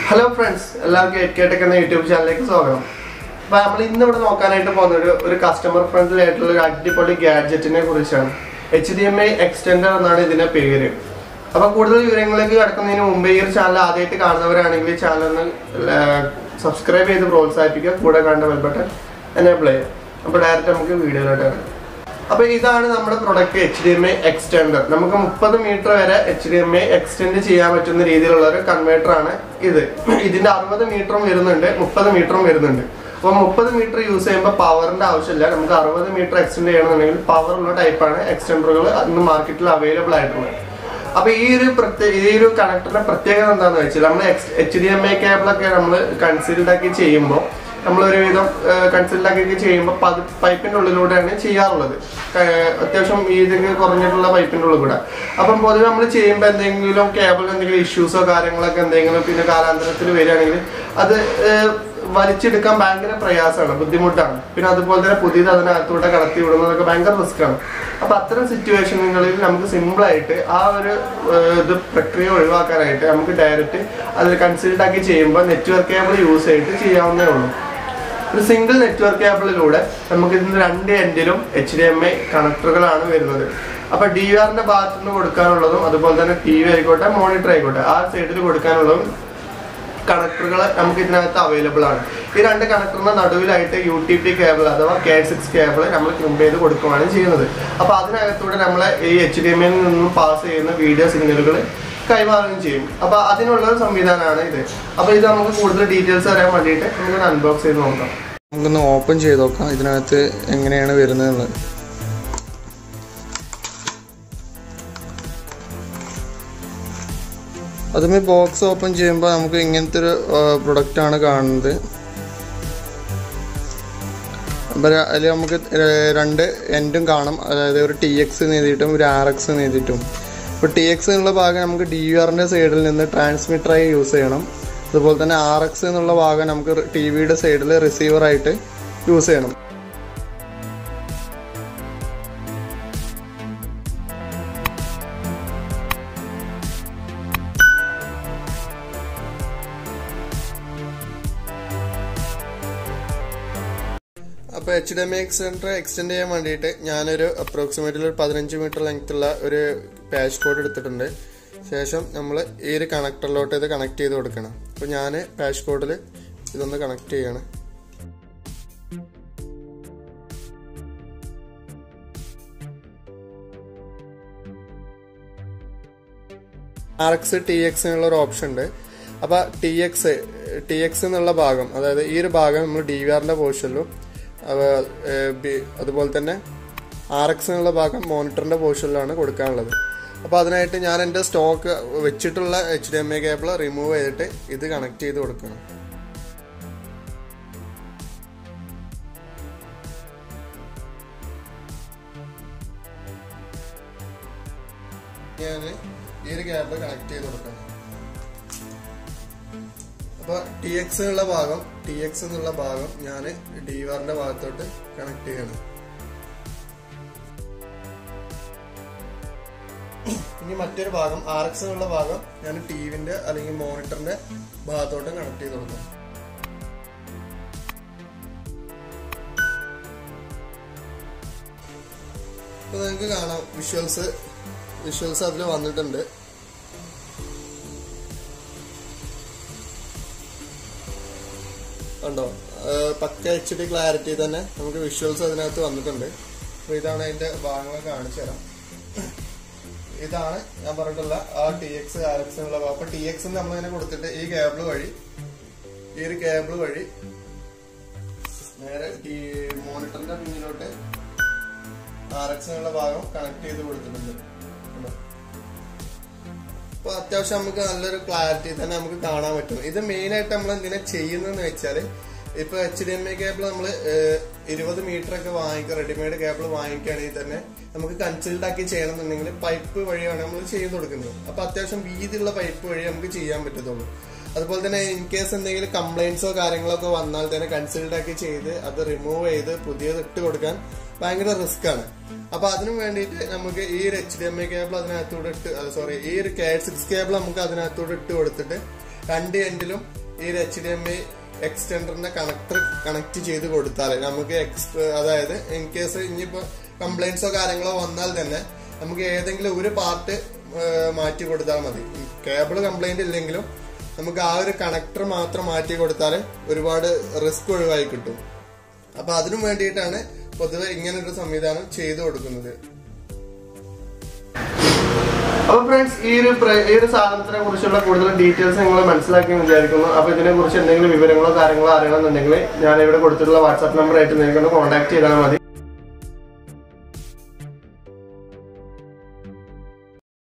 Hello friends എല്ലാവർക്കും എറ്റ് കേട്ടൊക്കെ എന്ന യൂട്യൂബ് ചാനലിലേക്ക് സ്വാഗതം അപ്പൊ നമ്മൾ ഇന്ന് ഇവിടെ നോക്കാനായിട്ട് പോകുന്ന ഒരു ഒരു കസ്റ്റമർ ഫ്രണ്ട്ലി ആയിട്ടുള്ള ഒരു അടിപൊളി ഗാഡ്ജറ്റിനെ കുറിച്ചാണ് H D M I extender എന്നാണ് ഇതിന്റെ പേര് അപ്പൊ കൂടുതൽ വിവരങ്ങളിലേക്ക് കടക്കുന്നതിന് മുമ്പ് ഈ ഒരു ചാനൽ ആദ്യമായിട്ട് കാണുന്നവരാണെങ്കിൽ ഈ ചാനൽ ഒന്ന് സബ്സ്ക്രൈബ് ചെയ്ത് പ്രോത്സാഹിപ്പിക്കുക കൂടെ കണ്ട ബെൽ ബട്ടൺ എനേബിൾ ചെയ്യുക അപ്പൊ ഡയറക്റ്റ് നമുക്ക് വീഡിയോയിലോട്ട് ഇറങ്ങാം അപ്പൊ ഇതാണ് നമ്മുടെ product H D M I extender നമുക്ക് മുപ്പത് മീറ്റർ വരെ H D M I extend ചെയ്യാൻ പറ്റുന്ന രീതിയിലുള്ള ഒരു കൺവേർട്ടർ ആണ് ഇത് ഇതിന്റെ അറുപത് മീറ്ററും വരുന്നുണ്ട് മുപ്പത് മീറ്ററും വരുന്നുണ്ട് അപ്പോൾ മുപ്പത് മീറ്റർ യൂസ് ചെയ്യുമ്പോൾ പവറിന്റെ ആവശ്യമില്ല നമുക്ക് അറുപത് മീറ്റർ എക്സ്റ്റെൻഡ് ചെയ്യണമെന്നുണ്ടെങ്കിൽ പവറുള്ള ടൈപ്പാണ് എക്സ്റ്റൻഡറുകൾ ഇന്ന് മാർക്കറ്റിൽ അവൈലബിൾ ആയിട്ടുള്ളത് അപ്പൊ ഈ ഒരു പ്രത്യേക ഈ ഒരു കണക്ടറിന്റെ പ്രത്യേകത എന്താണെന്ന് വെച്ചാൽ നമ്മൾ എച്ച് ഡി എം ഐ കേബിളൊക്കെ നമ്മൾ കൺസീൽഡ് ആക്കി ചെയ്യുമ്പോൾ നമ്മൾ ഒരുവിധം കൺസീൽഡ് ആക്കി ചെയ്യുമ്പോൾ പൈപ്പിന്റെ ഉള്ളിലൂടെയാണ് ചെയ്യാറുള്ളത് ഏഹ് അത്യാവശ്യം വീതിക്ക് കുറഞ്ഞിട്ടുള്ള പൈപ്പിന്റെ ഉള്ളിൽ കൂടെ അപ്പം പൊതുവെ നമ്മൾ ചെയ്യുമ്പോൾ എന്തെങ്കിലും കേബിളിന് എന്തെങ്കിലും ഇഷ്യൂസോ കാര്യങ്ങളൊക്കെ എന്തെങ്കിലും പിന്നെ കാലാന്തരത്തിൽ വരികയാണെങ്കിൽ അത് ഏഹ് വലിച്ചെടുക്കാൻ ഭയങ്കര പ്രയാസമാണ് ബുദ്ധിമുട്ടാണ് പിന്നെ അതുപോലെ തന്നെ പുതിയത് അതിനകത്തൂടെ കടത്തി വിടുന്നതൊക്കെ ഭയങ്കര റിസ്ക് ആണ് അപ്പൊ അത്തരം സിറ്റുവേഷനുകളിൽ നമുക്ക് സിമ്പിൾ ആയിട്ട് ആ ഒരു ഏഹ്, ഇത് പ്രക്രിയ ഒഴിവാക്കാനായിട്ട് നമുക്ക് ഡയറക്റ്റ് അതിൽ കൺസിഡർ ആക്കി ചെയ്യുമ്പോൾ നെറ്റ്വർക്ക് കേബിൾ യൂസ് ചെയ്തിട്ട് ചെയ്യാവുന്നേ ഉള്ളൂ ഒരു സിംഗിൾ നെറ്റ്വർക്ക് കേബിളിലൂടെ നമുക്ക് ഇതിന് രണ്ട് എൻഡിലും എച്ച് ഡി എം ഐ കണക്ടറുകളാണ് വരുന്നത് അപ്പൊ ഡി ആറിന്റെ ഭാഗത്തു നിന്ന് കൊടുക്കാനുള്ളതും അതുപോലെ തന്നെ ടി വി ആയിക്കോട്ടെ മോണിറ്റർ ആയിക്കോട്ടെ ആ സൈഡിൽ കൊടുക്കാനുള്ളതും കണക്ടറുകൾ നമുക്ക് ഇതിനകത്ത് അവൈലബിൾ ആണ് ഈ രണ്ട് കണക്ടറിന്റെ നടുവിലായിട്ട് യു ടി പി കേബിൾ അഥവാ കെ സിക്സ് കേബിൾ നമ്മൾ ക്രിമ്പ് ചെയ്ത് കൊടുക്കുകയാണ് ചെയ്യുന്നത് അപ്പൊ അതിനകത്തൂടെ നമ്മൾ ഈ എച്ച് ഡി എം ഐയിൽ നിന്നും പാസ് ചെയ്യുന്ന വീഡിയോ സിഗ്നലുകൾ കൈമാറുകയും ചെയ്യും അപ്പൊ അതിനുള്ള ഒരു സംവിധാനമാണ് ഇത് അപ്പൊ ഇത് നമുക്ക് കൂടുതൽ ഡീറ്റെയിൽസ് അറിയാൻ വേണ്ടിയിട്ട് നമുക്ക് അൺബോക്സ് ചെയ്ത് നോക്കാം നമുക്കൊന്ന് ഓപ്പൺ ചെയ്ത് നോക്കാം ഇതിനകത്ത് എങ്ങനെയാണ് വരുന്നതെന്ന് അതുമേ ബോക്സ് ഓപ്പൺ ചെയ്യുമ്പോൾ നമുക്ക് ഇങ്ങനത്തെ ഒരു പ്രൊഡക്റ്റ് ആണ് കാണുന്നത് അപ്പം അതിൽ നമുക്ക് ര- രണ്ട് എൻഡും കാണാം അതായത് ഒരു ടി എക്സ് എഴുതിയിട്ടും ഒരു ആർ എക്സ് എഴുതിയിട്ടും ഇപ്പോൾ ടി എക്സ് എന്നുള്ള ഭാഗം നമുക്ക് ഡി യു ആറിൻ്റെ സൈഡിൽ നിന്ന് ട്രാൻസ്മിറ്ററായി യൂസ് ചെയ്യണം അതുപോലെ തന്നെ ആർ എക്സ് എന്നുള്ള ഭാഗം നമുക്ക് ടി വിയുടെ സൈഡിൽ റിസീവറായിട്ട് യൂസ് ചെയ്യണം അപ്പോൾ H D M I sender extend ചെയ്യാൻ വേണ്ടിയിട്ട് ഞാനൊരു അപ്രോക്സിമേറ്റ്ലി ഒരു പതിനഞ്ച് മീറ്റർ ലെങ്ത്തുള്ള ഒരു പാച്ച് കോഡ് എടുത്തിട്ടുണ്ട് ശേഷം നമ്മൾ ഈ ഒരു കണക്ടറിലോട്ട് ഇത് കണക്ട് ചെയ്ത് കൊടുക്കണം അപ്പോൾ ഞാൻ പാച്ച് കോഡിൽ ഇതൊന്ന് കണക്ട് ചെയ്യണം ആർ എക്സ് ടി എക്സ് എന്നുള്ള ഒരു ഓപ്ഷൻ ഉണ്ട് അപ്പൊ ടി എക്സ് ടി എക്സ് എന്നുള്ള ഭാഗം അതായത് ഈ ഒരു ഭാഗം നമ്മൾ ഡി വി ആറിന്റെ പോർഷനിലും അതുപോലെ തന്നെ ആർ എക്സ് എന്നുള്ള ഭാഗം മോണിറ്ററിന്റെ പോർഷനിലാണ് കൊടുക്കാനുള്ളത് അപ്പൊ അതിനായിട്ട് ഞാൻ എൻ്റെ സ്റ്റോക്ക് വെച്ചിട്ടുള്ള H D M I cable remove ചെയ്തിട്ട് ഇത് കണക്ട് ചെയ്ത് കൊടുക്കണം ഞാൻ ഈ ഒരു കേബിൾ കണക്ട് ചെയ്ത് കൊടുക്കണം അപ്പൊ ടി എക്സ് എന്നുള്ള ഭാഗം ടി എക്സ് എന്നുള്ള ഭാഗം ഞാൻ ഡി ആറിന്റെ ഭാഗത്തോട്ട് കണക്ട് ചെയ്യണം ഇനി മറ്റൊരു ഭാഗം ആർ എക്സ് എന്നുള്ള ഭാഗം ഞാൻ ടി വിന്റെ അല്ലെങ്കിൽ മോണിറ്ററിന്റെ ഭാഗത്തോട്ട് കണക്ട് ചെയ്ത് കൊടുക്കണം ഇപ്പൊ നിങ്ങൾക്ക് കാണാം വിഷ്വൽസ് വിഷ്വൽസ് അതിൽ വന്നിട്ടുണ്ട് കണ്ടോ ഏഹ് പക്ക എച്ച് ഡി ക്ലാരിറ്റി തന്നെ നമുക്ക് വിഷ്വൽസ് അതിനകത്ത് വന്നിട്ടുണ്ട് അപ്പൊ ഇതാണ് അതിന്റെ ഭാഗങ്ങൾ കാണിച്ചു തരാം ഇതാണ് ഞാൻ പറഞ്ഞിട്ടുള്ള ആ ടി എക്സ് ആർ എക്സ് എന്നുള്ള ഭാഗം അപ്പൊ ടി എക്സ് നമ്മൾ ഇങ്ങനെ കൊടുത്തിട്ട് ഈ കേബിൾ വഴി ഈ ഒരു കേബിൾ വഴി നേരെ ഈ മോണിറ്ററിന്റെ പിന്നിലോട്ട് ആർ എക്സ് എന്നുള്ള ഭാഗം കണക്ട് ചെയ്ത് കൊടുത്തിട്ടുണ്ട് കണ്ടോ? അപ്പൊ അത്യാവശ്യം നമുക്ക് നല്ലൊരു ക്ലാരിറ്റി തന്നെ നമുക്ക് കാണാൻ പറ്റും ഇത് മെയിൻ ആയിട്ട് നമ്മൾ എന്തിനാ ചെയ്യുന്നതെന്ന് വെച്ചാല് ഇപ്പൊ H D M I cable നമ്മൾ ഇരുപത് മീറ്റർ ഒക്കെ വാങ്ങിക്കുക റെഡിമെയ്ഡ് കേബിൾ വാങ്ങിക്കുകയാണെങ്കിൽ തന്നെ നമുക്ക് കൺസൾട്ട് ആക്കി ചെയ്യണമെന്നുണ്ടെങ്കിൽ പൈപ്പ് വഴിയാണ് നമ്മൾ ചെയ്ത് കൊടുക്കുന്നത് അപ്പൊ അത്യാവശ്യം വീതിയുള്ള പൈപ്പ് വഴി നമുക്ക് ചെയ്യാൻ പറ്റത്തുള്ളൂ അതുപോലെ തന്നെ ഇൻ കേസ് എന്തെങ്കിലും കംപ്ലൈന്റ്സോ കാര്യങ്ങളൊക്കെ വന്നാൽ തന്നെ കൺസൾട്ട് ആക്കി ചെയ്ത് അത് റിമൂവ് ചെയ്ത് പുതിയത് ഇട്ട് കൊടുക്കാൻ ഭയങ്കര റിസ്ക് ആണ് അപ്പൊ അതിനു വേണ്ടിയിട്ട് നമുക്ക് ഈ ഒരു H D M I cable അതിനകത്തൂടെ ഇട്ട് സോറി ഈ ഒരു കെ സിക്സ് കേബിൾ നമുക്ക് അതിനകത്തൂടെ ഇട്ട് കൊടുത്തിട്ട് രണ്ട് എൻഡിലും ഈ എച്ച് ഡി എം ഐ എക്സ്റ്റൻഡറിന്റെ കണക്ടർ കണക്ട് ചെയ്ത് കൊടുത്താൽ നമുക്ക് എക്സ് അതായത് ഇൻ കേസ് ഇനിയിപ്പോ കംപ്ലൈൻസോ കാര്യങ്ങളോ വന്നാൽ തന്നെ നമുക്ക് ഏതെങ്കിലും ഒരു പാർട്ട് മാറ്റി കൊടുത്താൽ മതി കേബിൾ കംപ്ലൈന്റ് ഇല്ലെങ്കിലും നമുക്ക് ആ ഒരു കണക്ടർ മാത്രം മാറ്റി കൊടുത്താൽ ഒരുപാട് റിസ്ക് ഒഴിവായി കിട്ടും അപ്പൊ അതിനും വേണ്ടിയിട്ടാണ് പൊതുവെ ഇങ്ങനൊരു സംവിധാനം ചെയ്തു കൊടുക്കുന്നത് അപ്പൊ ഫ്രണ്ട്സ് ഈ ഒരു പ്ര- ഈ ഒരു സാധനത്തിനെ കുറിച്ചുള്ള കൂടുതൽ ഡീറ്റെയിൽസ് നിങ്ങൾ മനസ്സിലാക്കി എന്ന് വിചാരിക്കുന്നു അപ്പൊ ഇതിനെ കുറിച്ച് എന്തെങ്കിലും വിവരങ്ങളോ കാര്യങ്ങളോ അറിയണമെന്നുണ്ടെങ്കിൽ ഞാൻ ഇവിടെ കൊടുത്തിട്ടുള്ള വാട്സാപ്പ് നമ്പർ ആയിട്ട് നിങ്ങൾക്ക് കോൺടാക്ട് ചെയ്താൽ മതി